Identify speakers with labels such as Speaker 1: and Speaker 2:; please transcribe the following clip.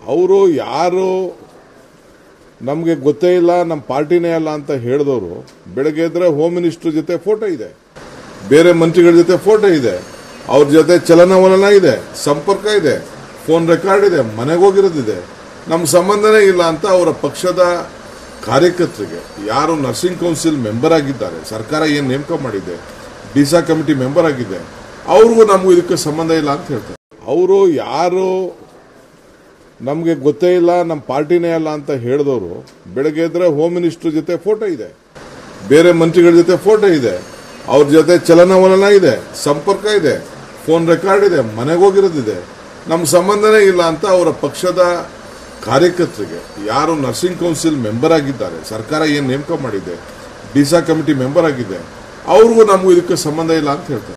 Speaker 1: ಅವರು ಯಾರು ನಮಗೆ ಗೊತ್ತೇ ಇಲ್ಲ ನಮ್ಮ ಪಾರ್ಟಿನೇ ಅಲ್ಲ ಅಂತ ಹೇಳಿದವರು ಬೆಳಗ್ಗೆ ಎದ್ರೆ ಹೋಮ್ ಮಿನಿಸ್ಟರ್ ಜೊತೆ ಫೋಟೋ ಇದೆ ಬೇರೆ ಮಂತ್ರಿಗಳ ಜೊತೆ ಫೋಟೋ ಇದೆ ಅವ್ರ ಜೊತೆ ಚಲನವಲನ ಇದೆ ಸಂಪರ್ಕ ಇದೆ ಫೋನ್ ರೆಕಾರ್ಡ್ ಇದೆ ಮನೆಗೆ ಹೋಗಿರೋದಿದೆ ನಮ್ಮ ಸಂಬಂಧನೇ ಇಲ್ಲ ಅಂತ ಅವರ ಪಕ್ಷದ ಕಾರ್ಯಕರ್ತರಿಗೆ ಯಾರು ನರ್ಸಿಂಗ್ ಕೌನ್ಸಿಲ್ ಮೆಂಬರ್ ಆಗಿದ್ದಾರೆ ಸರ್ಕಾರ ಏನು ನೇಮಕ ಮಾಡಿದೆ ಡಿಸಾ ಕಮಿಟಿ ಮೆಂಬರ್ ಆಗಿದೆ ಅವ್ರಿಗೂ ನಮಗೂ ಇದಕ್ಕೆ ಸಂಬಂಧ ಇಲ್ಲ ಅಂತ ಹೇಳ್ತಾರೆ ಅವರು ಯಾರು ನಮಗೆ ಗೊತ್ತೇ ಇಲ್ಲ ನಮ್ಮ ಪಾರ್ಟಿನೇ ಅಲ್ಲ ಅಂತ ಹೇಳಿದವರು ಬೆಳಗ್ಗೆ ಎದ್ರೆ ಹೋಮ್ ಮಿನಿಸ್ಟರ್ ಜೊತೆ ಫೋಟೋ ಇದೆ ಬೇರೆ ಮಂತ್ರಿಗಳ ಜೊತೆ ಫೋಟೋ ಇದೆ ಅವ್ರ ಜೊತೆ ಚಲನವಲನ ಇದೆ ಸಂಪರ್ಕ ಇದೆ ಫೋನ್ ರೆಕಾರ್ಡ್ ಇದೆ ಮನೆಗೆ ಹೋಗಿರೋದಿದೆ ನಮ್ಮ ಸಂಬಂಧನೇ ಇಲ್ಲ ಅಂತ ಅವರ ಪಕ್ಷದ ಕಾರ್ಯಕರ್ತರಿಗೆ ಯಾರು ನರ್ಸಿಂಗ್ ಕೌನ್ಸಿಲ್ ಮೆಂಬರ್ ಆಗಿದ್ದಾರೆ ಸರ್ಕಾರ ಏನು ನೇಮಕ ಮಾಡಿದೆ ಡಿಸಾ ಕಮಿಟಿ ಮೆಂಬರ್ ಆಗಿದೆ ಅವ್ರಿಗೂ ನಮಗೂ ಇದಕ್ಕೆ ಸಂಬಂಧ ಇಲ್ಲ ಅಂತ ಹೇಳ್ತಾರೆ